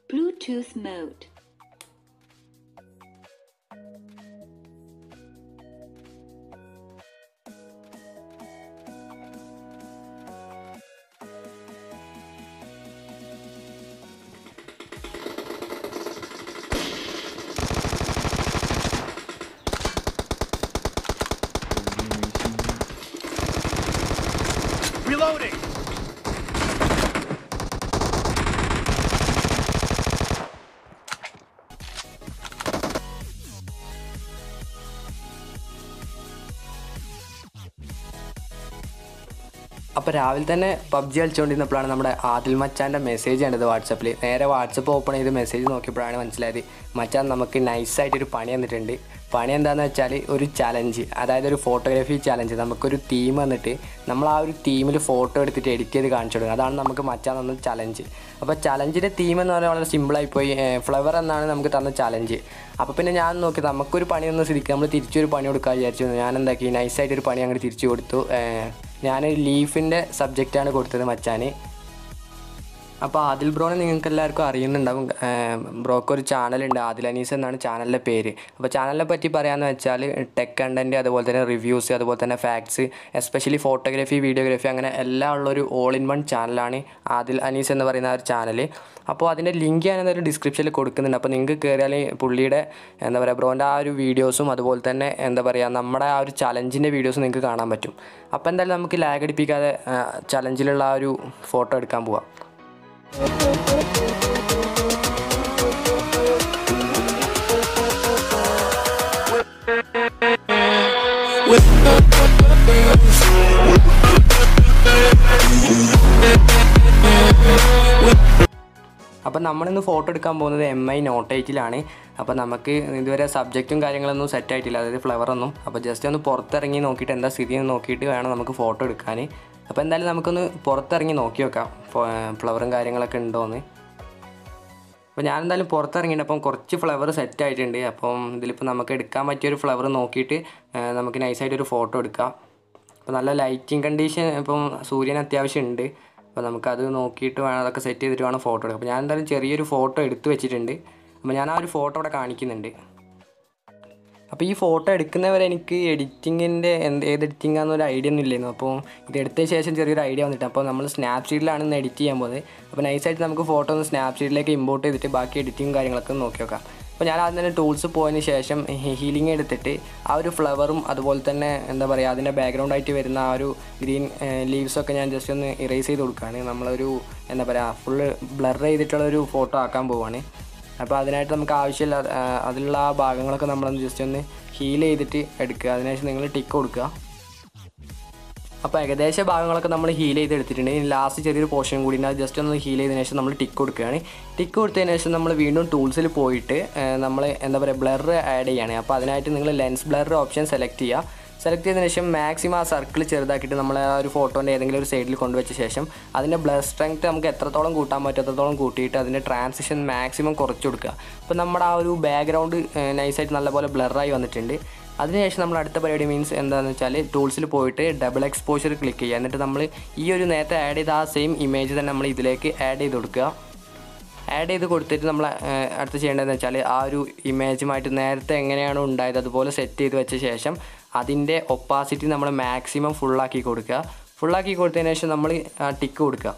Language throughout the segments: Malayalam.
Bluetooth mode. Reloading! അപ്പോൾ രാവിലെ തന്നെ പബ്ജി കളിച്ചുകൊണ്ടിരുന്നപ്പോഴാണ് നമ്മുടെ ആദിൽ മച്ചാൻ്റെ മെസ്സേജ് കണ്ടത് വാട്സപ്പിൽ നേരെ വാട്സപ്പ് ഓപ്പൺ ചെയ്ത് മെസ്സേജ് നോക്കിയപ്പോഴാണ് മനസ്സിലായത് മച്ചാൻ നമുക്ക് നൈസായിട്ടൊരു പണി തന്നിട്ടുണ്ട് പണി എന്താണെന്ന് വെച്ചാൽ ഒരു ചലഞ്ച് അതായത് ഒരു ഫോട്ടോഗ്രാഫി ചലഞ്ച് നമുക്കൊരു തീം വന്നിട്ട് നമ്മൾ ആ ഒരു തീമിൽ ഫോട്ടോ എടുത്തിട്ട് എഡിറ്റ് ചെയ്ത് കാണിച്ചു കൊടുക്കുക അതാണ് നമുക്ക് മച്ചാൻ തന്ന ചലഞ്ച് അപ്പോൾ ചലഞ്ചിൻ്റെ തീം എന്ന് പറഞ്ഞാൽ വളരെ സിമ്പിളായി പോയി ഫ്ലവർ എന്നാണ് നമുക്ക് തന്ന ചലഞ്ച് അപ്പോൾ പിന്നെ ഞാൻ നോക്കി നമുക്കൊരു പണി ഒന്ന് സ്ഥിതിക്ക് നമ്മൾ തിരിച്ചൊരു പണി കൊടുക്കാൻ വിചാരിച്ചു ഞാൻ എന്താക്കി നൈസായിട്ടൊരു പണി അങ്ങോട്ട് തിരിച്ചു കൊടുത്തു ഏഹ് ഞാൻ ലീഫിൻ്റെ സബ്ജക്റ്റാണ് കൊടുത്തത് മച്ചാന് അപ്പോൾ ആദിൽ ബ്രോനെ നിങ്ങൾക്ക് എല്ലാവർക്കും അറിയുന്നുണ്ടാവും ബ്രോക്ക് ഒരു ചാനലുണ്ട് ആദിൽ അനീസ് എന്നാണ് ചാനലിൻ്റെ പേര് അപ്പോൾ ചാനലിനെ പറ്റി പറയാമെന്ന് വെച്ചാൽ ടെക് കണ്ടൻറ്റ് അതുപോലെ തന്നെ റിവ്യൂസ് അതുപോലെ തന്നെ ഫാക്ട്സ് എസ്പെഷ്യലി ഫോട്ടോഗ്രാഫി വീഡിയോഗ്രാഫി അങ്ങനെ എല്ലാം ഉള്ളൊരു ഓൾ ഇൻ വൺ ചാനലാണ് ആദിൽ അനീസ് എന്ന് പറയുന്ന ആ ഒരു ചാനൽ അപ്പോൾ അതിൻ്റെ ലിങ്ക് ഞാൻ എന്തായാലും ഡിസ്ക്രിപ്ഷനിൽ കൊടുക്കുന്നുണ്ട് അപ്പോൾ നിങ്ങൾക്ക് കയറിയാൽ പുള്ളിയുടെ എന്താ പറയുക ബ്രോൻ്റെ ആ ഒരു വീഡിയോസും അതുപോലെ തന്നെ എന്താ പറയുക നമ്മുടെ ആ ഒരു ചലഞ്ചിൻ്റെ വീഡിയോസും നിങ്ങൾക്ക് കാണാൻ പറ്റും അപ്പോൾ എന്തായാലും നമുക്ക് ലാഗ് അടിപ്പിക്കാതെ ചലഞ്ചിലുള്ള ആ ഒരു ഫോട്ടോ എടുക്കാൻ പോവാം അപ്പം നമ്മളിന്ന് ഫോട്ടോ എടുക്കാൻ പോകുന്നത് എം ഐ നോട്ട് എയ്റ്റിലാണ് അപ്പോൾ നമുക്ക് ഇതുവരെ സബ്ജക്റ്റും കാര്യങ്ങളൊന്നും സെറ്റ് ആയിട്ടില്ല അതായത് ഫ്ലവർ ഒന്നും അപ്പോൾ ജസ്റ്റ് ഒന്ന് പുറത്തിറങ്ങി നോക്കിയിട്ട് എന്താ സ്ഥിതി എന്ന് നോക്കിയിട്ട് വേണം നമുക്ക് ഫോട്ടോ എടുക്കാൻ അപ്പോൾ എന്തായാലും നമുക്കൊന്ന് പുറത്തിറങ്ങി നോക്കി നോക്കാം ഫ്ലവറും കാര്യങ്ങളൊക്കെ ഉണ്ടോയെന്ന് അപ്പോൾ ഞാൻ എന്തായാലും പുറത്തിറങ്ങിയിട്ട് അപ്പം കുറച്ച് ഫ്ലവർ സെറ്റ് ആയിട്ടുണ്ട് അപ്പം ഇതിലിപ്പോൾ നമുക്ക് എടുക്കാൻ പറ്റിയൊരു ഫ്ലവർ നോക്കിയിട്ട് ആ, നമുക്ക് നൈസായിട്ടൊരു ഫോട്ടോ എടുക്കാം അപ്പോൾ നല്ല ലൈറ്റിംഗ് കണ്ടീഷൻ ഇപ്പം സൂര്യൻ അത്യാവശ്യം ഉണ്ട് അപ്പോൾ നമുക്കത് നോക്കിയിട്ട് വേണം അതൊക്കെ സെറ്റ് ചെയ്തിട്ട് വേണം ഫോട്ടോ എടുക്കാം അപ്പോൾ ഞാൻ എന്തായാലും ചെറിയൊരു ഫോട്ടോ എടുത്ത് വെച്ചിട്ടുണ്ട് അപ്പോൾ ഞാൻ ആ ഒരു ഫോട്ടോ ഇവിടെ കാണിക്കുന്നുണ്ട് അപ്പോൾ ഈ ഫോട്ടോ എടുക്കുന്നവരെ എനിക്ക് എഡിറ്റിങ്ങിൻ്റെ എന്ത് ഏത് എഡിറ്റിംഗ് ആണെന്നൊരു ഐഡിയ ഒന്നും ഇല്ലായിരുന്നു അപ്പോൾ ഇത് എടുത്ത ശേഷം ചെറിയൊരു ഐഡിയ വന്നിട്ട് അപ്പോൾ നമ്മൾ സ്നാപ്ഷീറ്റിലാണ് ഇന്ന് എഡിറ്റ് ചെയ്യാൻ പോകുന്നത് അപ്പോൾ നൈസായിട്ട് നമുക്ക് ഫോട്ടോ ഒന്ന് സ്നാപ്ഷീറ്റിലേക്ക് ഇമ്പോർട്ട് ചെയ്തിട്ട് ബാക്കി എഡിറ്റിംഗ് കാര്യങ്ങളൊക്കെ ഒന്ന് നോക്കി നോക്കാം അപ്പോൾ ഞാൻ ആദ്യം തന്നെ ടൂൾസ് പോയതിന് ശേഷം ഹീലിംഗ് എടുത്തിട്ട് ആ ഒരു ഫ്ലവറും അതുപോലെ തന്നെ എന്താ പറയുക അതിൻ്റെ ബാക്ക്ഗ്രൗണ്ട് ആയിട്ട് വരുന്ന ആ ഒരു ഗ്രീൻ ലീവ്സൊക്കെ ഞാൻ ജസ്റ്റ് ഒന്ന് ഇറേസ് ചെയ്ത് കൊടുക്കുകയാണ് നമ്മളൊരു എന്താ പറയുക ഫുള്ള് ബ്ലർ ചെയ്തിട്ടുള്ള ഒരു ഫോട്ടോ ആക്കാൻ പോവുകയാണ് അപ്പോൾ അതിനായിട്ട് നമുക്ക് ആവശ്യമില്ല ആ, അതിലുള്ള ആ ഭാഗങ്ങളൊക്കെ നമ്മളൊന്ന് ജസ്റ്റ് ഒന്ന് ഹീൽ ചെയ്തിട്ട് എടുക്കുക അതിനുശേഷം നിങ്ങൾ ടിക്ക് കൊടുക്കുക അപ്പോൾ ഏകദേശ ഭാഗങ്ങളൊക്കെ നമ്മൾ ഹീൽ ചെയ്ത് എടുത്തിട്ടുണ്ട് ഇനി ലാസ്റ്റ് ചെറിയൊരു പോർഷൻ കൂടി ഉണ്ട് അത് ജസ്റ്റ് ഒന്ന് ഹീൽ ചെയ്തതിനു ശേഷം നമ്മൾ ടിക്ക് കൊടുക്കുകയാണ് ടിക്ക് കൊടുത്തതിന് ശേഷം നമ്മൾ വീണ്ടും ടൂൾസിൽ പോയിട്ട് നമ്മൾ എന്താ പറയുക ബ്ലർ ആഡ് ചെയ്യാണ് അപ്പോൾ അതിനായിട്ട് നിങ്ങൾ ലെൻസ് ബ്ലർ ഓപ്ഷൻ സെലക്ട് ചെയ്യുക സെലക്ട് ചെയ്തതിന് ശേഷം മാക്സിമം ആ സർക്കിൾ ചെറുതാക്കിയിട്ട് നമ്മൾ ആ ഒരു ഫോട്ടോൻ്റെ ഏതെങ്കിലും ഒരു സൈഡിൽ കൊണ്ടുവച്ച ശേഷം അതിൻ്റെ ബ്ലർ സ്ട്രെങ്ത് നമുക്ക് എത്രത്തോളം കൂട്ടാൻ പറ്റും അത്രത്തോളം കൂട്ടിയിട്ട് അതിൻ്റെ ട്രാൻസിഷൻ മാക്സിമം കുറച്ച് കൊടുക്കുക അപ്പോൾ നമ്മുടെ ആ ഒരു ബാക്ക്ഗ്രൗണ്ട് നൈസായിട്ട് നല്ലപോലെ ബ്ലറായി വന്നിട്ടുണ്ട് അതിനുശേഷം നമ്മൾ അടുത്ത പരിപാടി മീൻസ് എന്താണെന്ന് വെച്ചാൽ ടൂൾസിൽ പോയിട്ട് ഡബിൾ എക്സ്പോഷർ ക്ലിക്ക് ചെയ്യുക എന്നിട്ട് നമ്മൾ ഈ ഒരു നേരത്തെ ആഡ് ചെയ്ത ആ സെയിം ഇമേജ് തന്നെ നമ്മൾ ഇതിലേക്ക് ആഡ് ചെയ്ത് കൊടുക്കുക ആഡ് ചെയ്ത് കൊടുത്തിട്ട് നമ്മൾ അടുത്ത് ചെയ്യേണ്ടതെന്ന് വെച്ചാൽ ആ ഒരു ഇമേജുമായിട്ട് നേരത്തെ എങ്ങനെയാണോ ഉണ്ടായത് അതുപോലെ സെറ്റ് ചെയ്ത് വെച്ച ശേഷം അതിൻ്റെ ഒപ്പാസിറ്റി നമ്മൾ മാക്സിമം ഫുള്ളാക്കി കൊടുക്കുക ഫുള്ളാക്കി കൊടുത്തതിന് ശേഷം നമ്മൾ ടിക്ക് കൊടുക്കുക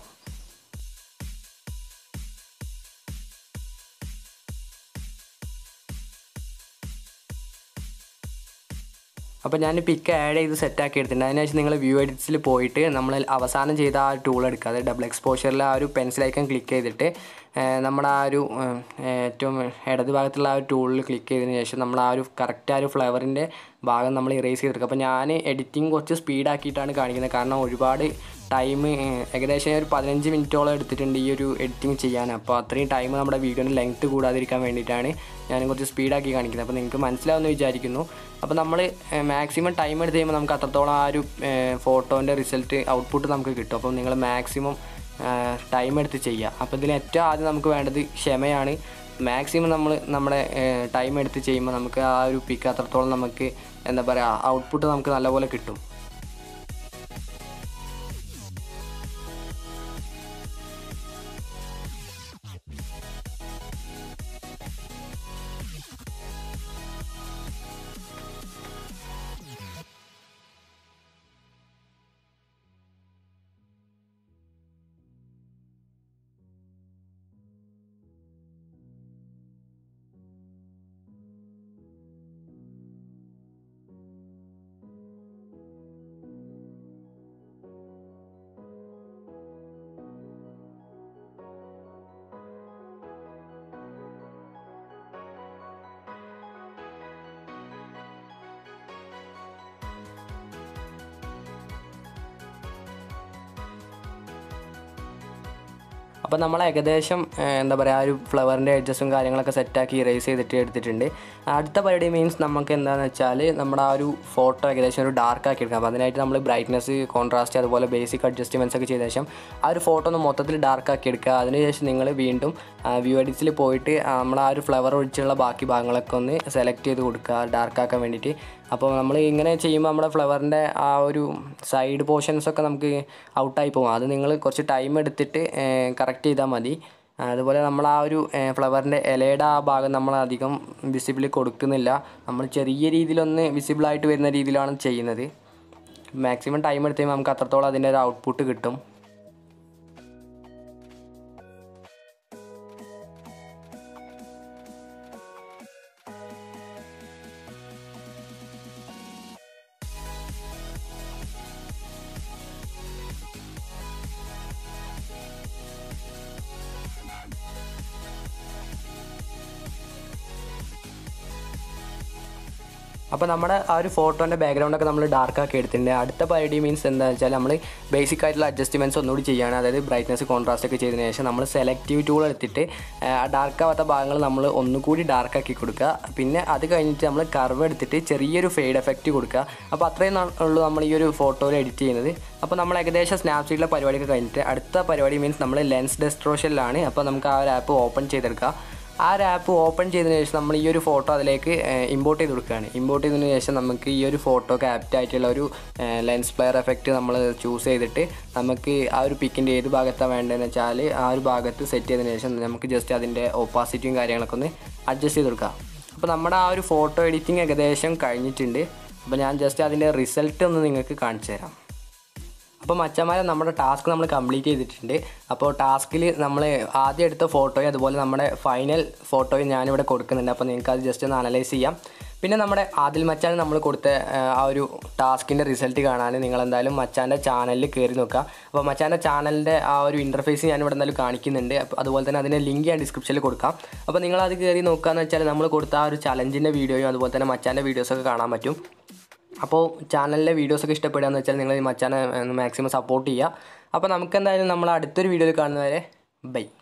അപ്പോൾ ഞാൻ പിക്ക് ആഡ് ചെയ്ത് സെറ്റാക്കി എടുത്തിട്ടുണ്ട് അതിനുശേഷം നിങ്ങൾ വ്യൂ എഡിറ്റ്സിൽ പോയിട്ട് നമ്മൾ അവസാനം ചെയ്ത ആ ടൂൾ എടുക്കുക അതായത് ഡബിൾ എക്സ്പോഷറിൽ ആ ഒരു പെൻസിൽ ഐക്കൺ ക്ലിക്ക് ചെയ്തിട്ട് ഏഹ്, നമ്മുടെ ആ ഒരു ഏഹ്, ഏറ്റവും ഇടത് ഭാഗത്തുള്ള ആ ഒരു ടൂളിൽ ക്ലിക്ക് ചെയ്തതിന് ശേഷം നമ്മൾ ആ ഒരു കറക്റ്റ് ആ ഒരു ഫ്ലവറിൻ്റെ ഭാഗം നമ്മൾ ഇറേസ് ചെയ്തെടുക്കുക അപ്പോൾ ഞാൻ എഡിറ്റിംഗ് കുറച്ച് സ്പീഡാക്കിയിട്ടാണ് കാണിക്കുന്നത് കാരണം ഒരുപാട് ടൈം ഏകദേശം ഒരു പതിനഞ്ച് മിനിറ്റോളം എടുത്തിട്ടുണ്ട് ഈ ഒരു എഡിറ്റിംഗ് ചെയ്യാൻ അപ്പോൾ അത്രയും ടൈം നമ്മുടെ വീഡിയോൻ്റെ ലെങ്ത്ത് കൂടാതിരിക്കാൻ വേണ്ടിയിട്ടാണ് ഞാൻ കുറച്ച് സ്പീഡാക്കി കാണിക്കുന്നത് അപ്പോൾ നിങ്ങൾക്ക് മനസ്സിലാവുമെന്ന് വിചാരിക്കുന്നു അപ്പോൾ നമ്മൾ മാക്സിമം ടൈം എടുത്ത് കഴിയുമ്പോൾ നമുക്ക് അത്രത്തോളം ആ ഒരു ഫോട്ടോൻ്റെ റിസൾട്ട് ഔട്ട്പുട്ട് നമുക്ക് കിട്ടും അപ്പോൾ നിങ്ങൾ മാക്സിമം ടൈം എടുത്ത് ചെയ്യുക അപ്പോൾ ഇതിൽ ഏറ്റവും ആദ്യം നമുക്ക് വേണ്ടത് ക്ഷമയാണ് മാക്സിമം നമ്മൾ നമ്മുടെ ടൈം എടുത്ത് ചെയ്യുമ്പോൾ നമുക്ക് ആ ഒരു പിക്ക് അത്രത്തോളം നമുക്ക് എന്താ പറയുക ഔട്ട്പുട്ട് നമുക്ക് നല്ലപോലെ കിട്ടും അപ്പോൾ നമ്മൾ ഏകദേശം ഏഹ്, എന്താ പറയുക ആ ഒരു ഫ്ലവറിൻ്റെ എഡ്ജസും കാര്യങ്ങളൊക്കെ സെറ്റാക്കി ഇറേസ് ചെയ്തിട്ട് എടുത്തിട്ടുണ്ട് അടുത്ത പരിപാടി മീൻസ് നമുക്ക് എന്താണെന്ന് വെച്ചാൽ നമ്മുടെ ആ ഒരു ഫോട്ടോ ഏകദേശം ഒരു ഡാർക്ക് ആക്കി എടുക്കാം അപ്പോൾ അതിനായിട്ട് നമ്മൾ ബ്രൈറ്റ്നസ് കോൺട്രാസ്റ്റ് അതുപോലെ ബേസിക് അഡ്ജസ്റ്റ്മെൻറ്റ്സ് ഒക്കെ ചെയ്ത ശേഷം ആ ഒരു ഫോട്ടോ ഒന്ന് മൊത്തത്തിൽ ഡാർക്ക് ആക്കി എടുക്കുക അതിനുശേഷം നിങ്ങൾ വീണ്ടും വ്യൂ എഡിറ്റ്സിൽ പോയിട്ട് ആ, നമ്മൾ ആ ഒരു ഫ്ലവർ ഒഴിച്ചുള്ള ബാക്കി ഭാഗങ്ങളൊക്കെ ഒന്ന് സെലക്ട് ചെയ്ത് കൊടുക്കുക ഡാർക്ക് ആക്കാൻ വേണ്ടിയിട്ട് അപ്പോൾ നമ്മൾ ഇങ്ങനെ ചെയ്യുമ്പോൾ നമ്മുടെ ഫ്ലവറിൻ്റെ ആ ഒരു സൈഡ് പോർഷൻസ് ഒക്കെ നമുക്ക് ഔട്ടായി പോകും അത് നിങ്ങൾ കുറച്ച് ടൈം എടുത്തിട്ട് കറക്റ്റ് ചെയ്താൽ മതി അതുപോലെ നമ്മൾ ആ ഒരു ഫ്ലവറിൻ്റെ ഇലയുടെ ആ ഭാഗം നമ്മൾ അധികം വിസിബിൾ കൊടുക്കുന്നില്ല നമ്മൾ ചെറിയ രീതിയിലൊന്ന് വിസിബിളായിട്ട് വരുന്ന രീതിയിലാണ് ചെയ്യുന്നത് മാക്സിമം ടൈം എടുത്ത് കഴിയുമ്പോൾ നമുക്ക് അത്രത്തോളം അതിൻ്റെ ഒരു ഔട്ട്പുട്ട് കിട്ടും അപ്പോൾ നമ്മുടെ ആ ഒരു ഫോട്ടോൻ്റെ ബാക്ക്ഗ്രൗണ്ടൊക്കെ നമ്മൾ ഡാർക്ക് ആക്കി എടുത്തിട്ടുണ്ട് അടുത്ത പരിധി മീൻസ് എന്താ വെച്ചാൽ നമ്മൾ ബേസിക് ആയിട്ടുള്ള അഡ്ജസ്റ്റ്മെൻറ്റ്സ് ഒന്നുകൂടി ചെയ്യാണ് അതായത് ബ്രൈറ്റ്നസ് കോൺട്രാസ്റ്റ് ഒക്കെ ചെയ്തതിന് ശേഷം നമ്മൾ സെലക്റ്റീവ് ടൂൾ എടുത്തിട്ട് ആ ഡാർക്ക് ആവാത്ത ഭാഗങ്ങൾ നമ്മൾ ഒന്നുകൂടി ഡാർക്ക് ആക്കി കൊടുക്കുക പിന്നെ അത് കഴിഞ്ഞിട്ട് നമ്മൾ കർവ് എടുത്തിട്ട് ചെറിയൊരു ഫെയ്ഡ് എഫക്റ്റ് കൊടുക്കുക അപ്പോൾ അത്രയും ന- ഉള്ളൂ നമ്മൾ ഈ ഒരു ഫോട്ടോയിൽ എഡിറ്റ് ചെയ്യുന്നത് അപ്പോൾ നമ്മൾ ഏകദേശം സ്നാപ്സീറ്റിലെ പരിപാടിയൊക്കെ കഴിഞ്ഞിട്ട് അടുത്ത പരിപാടി മീൻസ് നമ്മൾ ലെൻസ് ഡെസ്ട്രോഷനിലാണ് അപ്പോൾ നമുക്ക് ആ ഒരു ആപ്പ് ഓപ്പൺ ചെയ്തെടുക്കുക ആ ഒരു ആപ്പ് ഓപ്പൺ ചെയ്തതിന് ശേഷം നമ്മൾ ഈ ഒരു ഫോട്ടോ അതിലേക്ക് ഇമ്പോർട്ട് ചെയ്ത് കൊടുക്കുകയാണ് ഇമ്പോർട്ട് ചെയ്തതിന് ശേഷം നമുക്ക് ഈ ഒരു ഫോട്ടോക്ക് ആപ്റ്റ് ആയിട്ടുള്ള ഒരു ലെൻസ് പ്ലെയർ എഫക്റ്റ് നമ്മൾ ചൂസ് ചെയ്തിട്ട് നമുക്ക് ആ ഒരു പിക്കിൻ്റെ ഏത് ഭാഗത്താണ് വേണ്ടതെന്ന് വെച്ചാൽ ആ ഒരു ഭാഗത്ത് സെറ്റ് ചെയ്തതിന് ശേഷം നമുക്ക് ജസ്റ്റ് അതിൻ്റെ ഓപ്പോസിറ്റിയും കാര്യങ്ങളൊക്കെ ഒന്ന് അഡ്ജസ്റ്റ് ചെയ്ത് കൊടുക്കാം അപ്പോൾ നമ്മുടെ ആ ഒരു ഫോട്ടോ എഡിറ്റിംഗ് ഏകദേശം കഴിഞ്ഞിട്ടുണ്ട് അപ്പോൾ ഞാൻ ജസ്റ്റ് അതിൻ്റെ റിസൾട്ട് ഒന്ന് നിങ്ങൾക്ക് കാണിച്ചു തരാം അപ്പോൾ മച്ചന്മാരെ നമ്മുടെ ടാസ്ക് നമ്മൾ കംപ്ലീറ്റ് ചെയ്തിട്ടുണ്ട് അപ്പോൾ ടാസ്കിൽ നമ്മൾ ആദ്യം എടുത്ത ഫോട്ടോയും അതുപോലെ നമ്മുടെ ഫൈനൽ ഫോട്ടോയും ഞാനിവിടെ കൊടുക്കുന്നുണ്ട് അപ്പോൾ നിങ്ങൾക്ക് അത് ജസ്റ്റ് ഒന്ന് അനലൈസ് ചെയ്യാം പിന്നെ നമ്മുടെ ആദിൽ മച്ചാൻ നമ്മൾ കൊടുത്ത ആ, ആ ഒരു ടാസ്കിൻ്റെ റിസൾട്ട് കാണാൻ നിങ്ങൾ എന്തായാലും മച്ചാൻ്റെ ചാനലിൽ കയറി നോക്കുക അപ്പോൾ മച്ചാൻ്റെ ചാനലിൻ്റെ ആ ഒരു ഇൻ്റർഫേസ് ഞാനിവിടെ എന്തായാലും കാണിക്കുന്നുണ്ട് അപ്പോൾ അതുപോലെ തന്നെ അതിൻ്റെ ലിങ്ക് ഞാൻ ഡിസ്ക്രിപ്ഷനിൽ കൊടുക്കാം അപ്പോൾ നിങ്ങൾ അത് കയറി നോക്കുകയെന്ന് വെച്ചാൽ നമ്മൾ കൊടുത്ത ആ ഒരു ചലഞ്ചിൻ്റെ വീഡിയോയും അതുപോലെ തന്നെ മച്ചാൻ്റെ വീഡിയോസൊക്കെ കാണാൻ പറ്റും അപ്പോൾ ചാനലിലെ വീഡിയോസൊക്കെ ഇഷ്ടപ്പെടുകയെന്ന് വെച്ചാൽ നിങ്ങൾ ഈ മച്ചാനെ മാക്സിമം സപ്പോർട്ട് ചെയ്യുക അപ്പോൾ നമുക്ക് എന്തായാലും നമ്മൾ അടുത്തൊരു വീഡിയോയിൽ കാണുന്നവരെ ബൈ